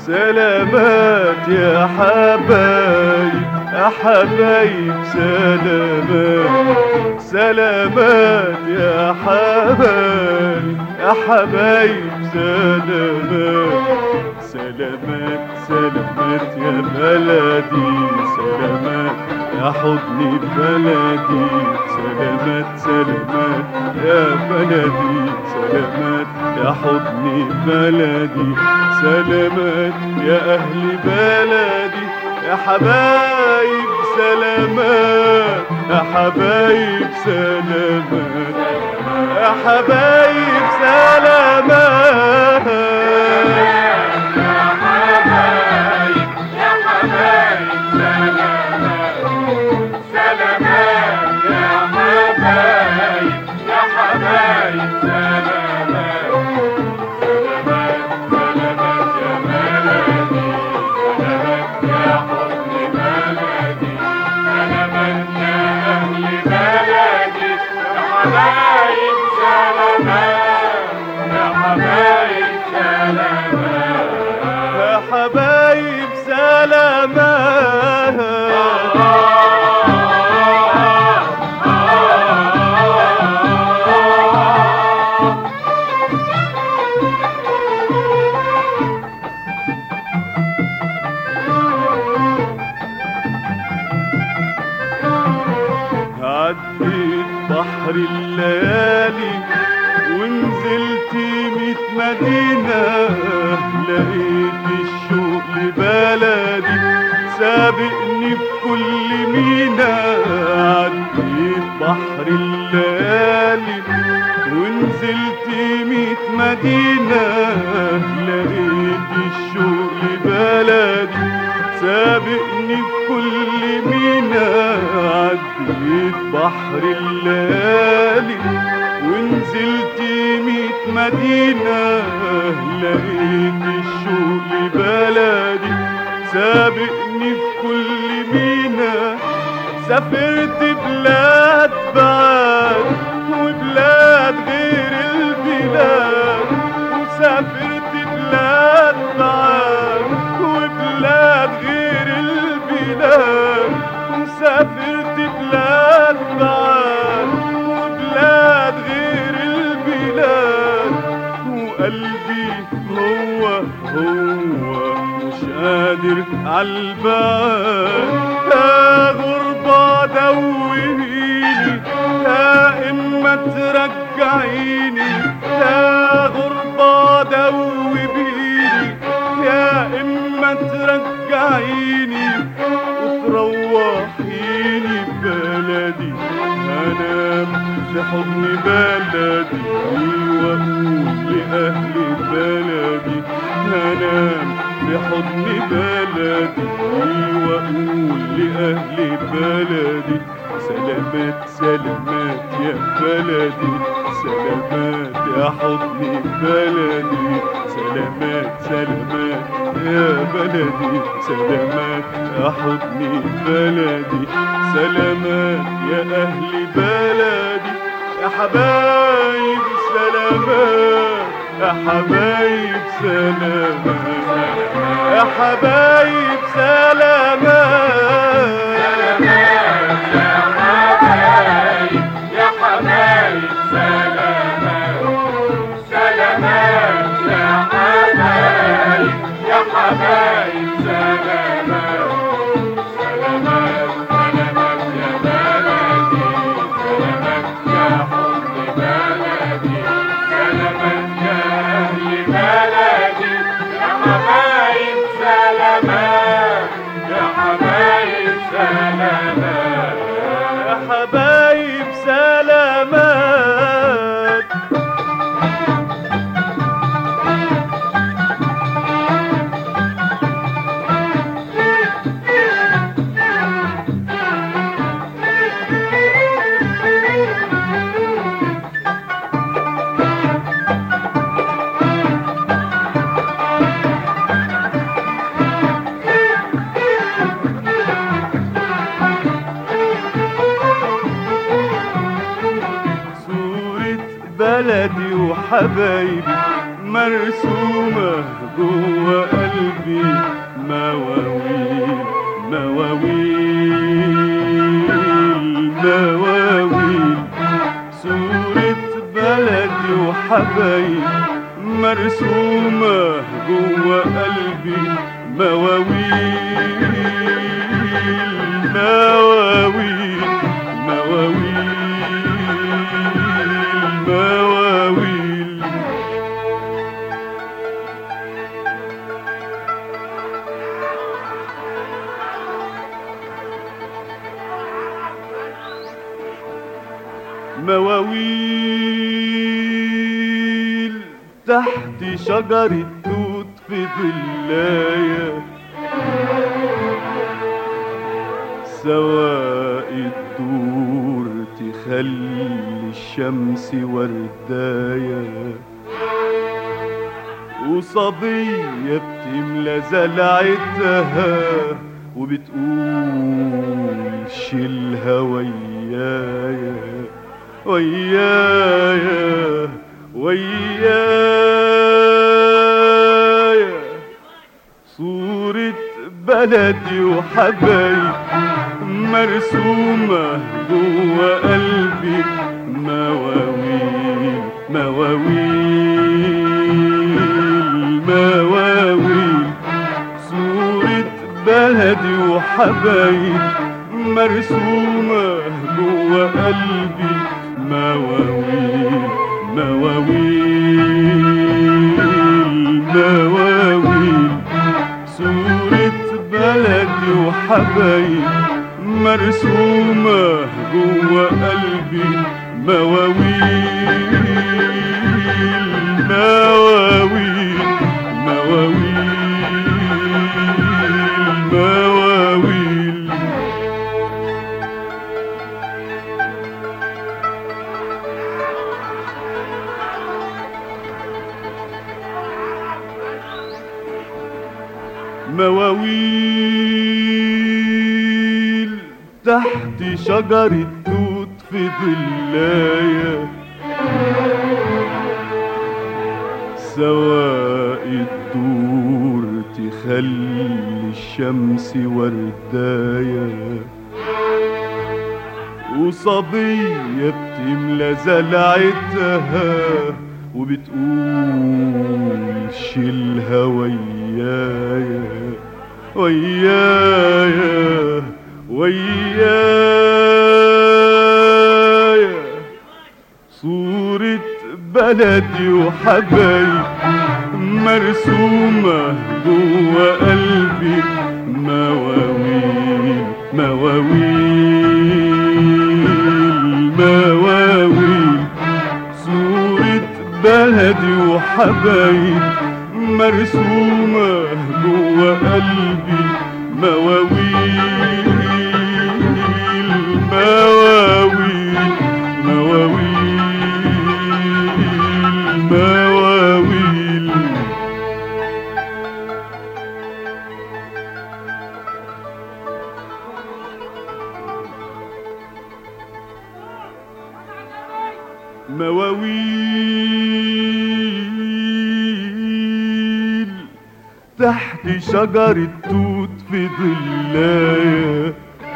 سلامات يا حبايب يا حبايب سلامات سلامات يا حبايب يا حبايب سلامات سلامات سلامات يا بلدي سلامات يا حضني بلدي سلامات سلامات يا بلدي سلامات يا حضني بلدي سلامات يا أهل بلدي يا حبايب سلامات يا حبايب سلامات يا حبايب سلامات يا حبايب سلامات عديت بحر الليالي ونزلت ميت مدينة لقيت الشوق لبلدي سابقني في كل مينا عديت بحر الليالي ونزلت ميت مدينة لقيت الشوق لبلدي سابقني في كل مينا عديت بحر الليالي ونزلت ميت مدينة لقيت الشوق لبلدي سابقني في كل مينا سافرت بلاد بعاد وبلاد غير البلاد وسافرت بلاد بعاد وبلاد غير البلاد وسافرت بلاد بعاد وبلاد غير البلاد وقلبي هو هو مش قادر عالبال يا غربة دوهيني يا إما ترجعيني يا غربة دوبيني يا إما ترجعيني وتروحيني بلدي أنام في حضن بلدي وأقول لأهل بلدي أنام في حضن بلدي وأقول لأهل بلدي سلامات سلامات يا بلدي سلامات يا حضن بلدي سلامات سلامات يا بلدي سلامات يا حضن بلدي سلامات يا أهل بلدي يا حبايب سلامات يا حبايب سلامات يا حبايب سلامات يا حبايب سلامات صورة بلدي وحبايبي مرسومة جوا قلبي مواويل مواويل مواويل صورة بلدي وحبايب مرسومة جوا قلبي مواويل مواويل مواويل مواويل مواويل تحت شجرة توت في ظلايا سواء الدور تخلي الشمس وردايا وصبية بتملى زلعتها وبتقول شيلها ويايا ويايا ويايا صورة بلدي وحبايب مرسومة جوا قلبي مواويل مواويل مواويل صورة بلدي وحبايب مرسومة جوا قلبي مواويل مواويل مواويل صورة بلدي وحبايب مرسومة جوا قلبي مواويل مواويل مواويل مواويل مواويل تحت شجرة توت في ظلايا سواء الدور تخلي الشمس وردايا وصبية بتملى زلعتها وبتقول شيلها ويايا ويايا ويايا صورة بلدي وحبايب مرسومة جوا قلبي مواويل مواويل مواويل صورة بلدي وحبايب مرسومة جوا قلبي مواويل مواويل مواويل مواويل مواويل تحت شجرة توت في ظلايا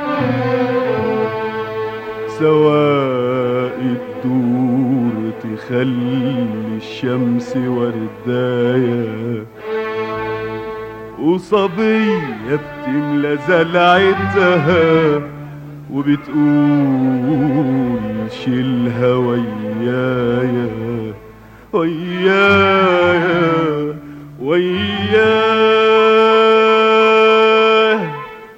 سواء الدور تخلي الشمس وردايا وصبية بتملى زلعتها وبتقول شيلها ويايا ويايا ويايا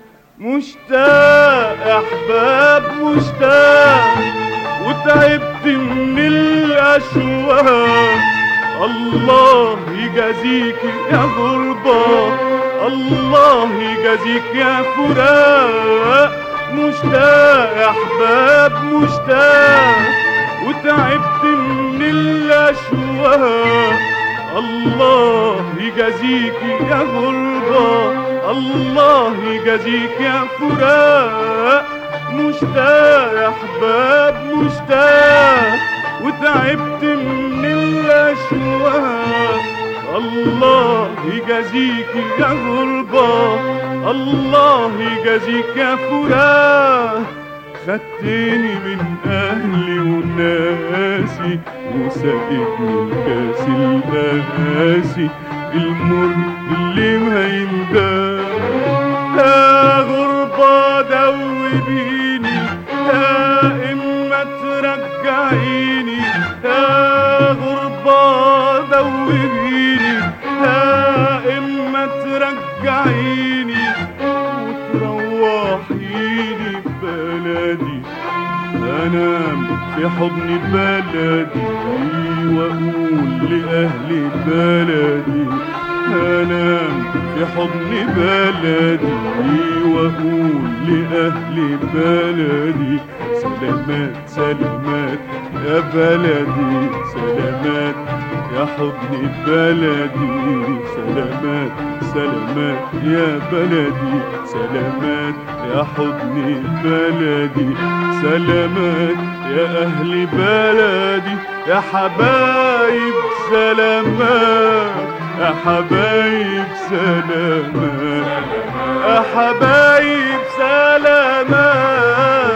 مشتاق احباب مشتاق وتعبت من الاشواق الله يجازيك يا غربة الله يجازيك يا فراق مشتاق احباب مشتاق وتعبت من الاشواق الله يجازيك يا غربة الله يجازيك يا فراق مشتاق يا احباب مشتاق وتعبت من الاشواق الله يجازيك يا غربة الله يجازيك يا فراق خدتني من اهلي وناسي وسقتني كاس القاسي المر اللي ما ينداس يا غربة دوبيني يا إما ترجعيني يا غربة دوبيني يا إما ترجعيني وتروحيني بلدي أنام في حضن بلدي وأقول لأهل بلدي أنام في حضن بلدي وأقول لأهل بلدي سلامات سلامات يا بلدي سلامات يا حضن بلدي سلامات سلامات يا بلدي سلامات يا حضن بلدي سلامات يا أهل بلدي يا حبايب سلامات يا حبايب سلامات يا حبايب سلامات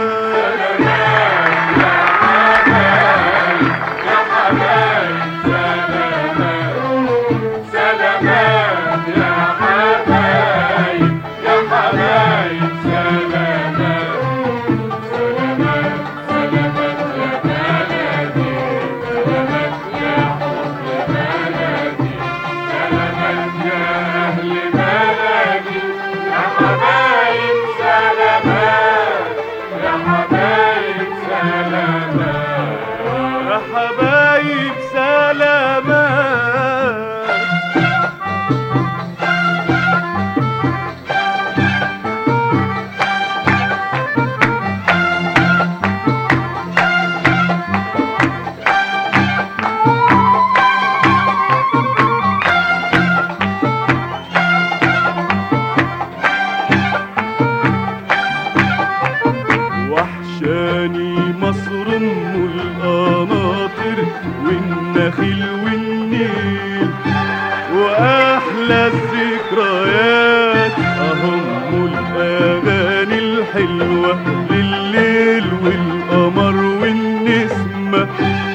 يا حبايب سلامات وحشاني مصر ام القناطر والنخيل والنيل واحلى الذكريات اهم الاغاني الحلوه لليل والقمر والنسمه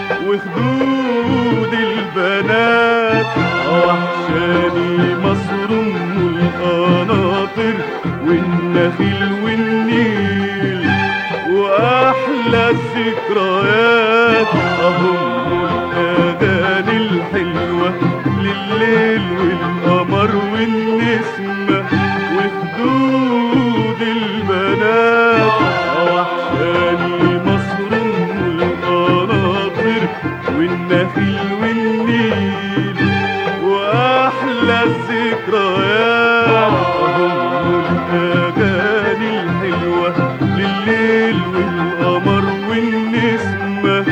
وخدود البنات وحشاني مصر ام القناطر والنخيل والنيل واحلى الذكريات اهم الاغاني الحلوه لليل والقمر والنسمه وخدود البنات وحشاني مصر ام القناطر والنخيل والنيل واحلى الذكريات اهم الاغاني الحلوه لليل والقمر والنسمه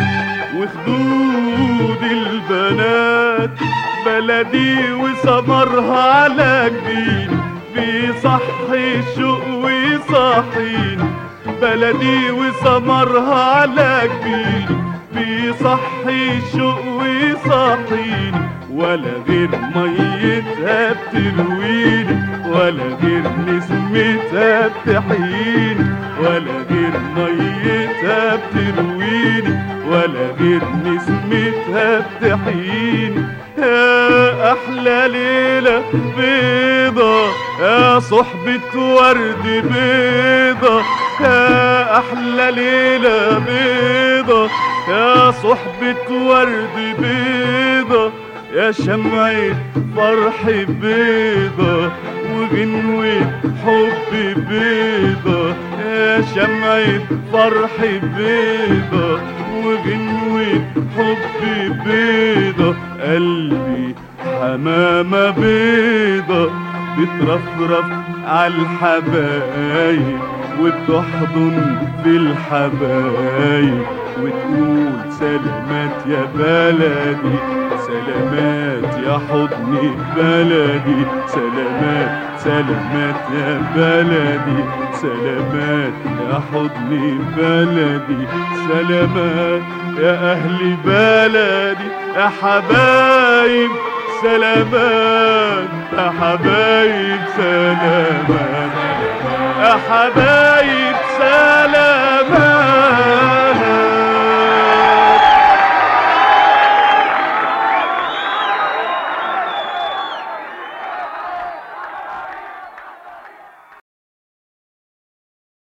وخدود البنات بلدي وسمرها على جبين بيصحي الشوق ويصحيني بلدي وسمرها على جبين بيصحي الشوق ويصحيني ولا غير ميتها بترويني ولا غير نسمتها بتحييني ولا غير ميتها بترويني ولا غير نسمتها بتحييني يا أحلى ليلة بيضة يا صحبة ورد بيضة يا أحلى ليلة بيضة يا صحبة ورد بيضة يا شمعة فرح بيضة وغنوة حب بيضة يا شمعة فرح بيضة وغنوة حب بيضة قلبي حمامة بيضة بترفرف عالحبايب وبتحضن بالحبايب وتقول سلامات يا بلدي سلامات يا حضن بلدي سلامات سلامات يا بلدي سلامات يا حضن بلدي سلامات يا أهل بلدي يا حبايب سلامات يا حبايب سلامات يا حبايب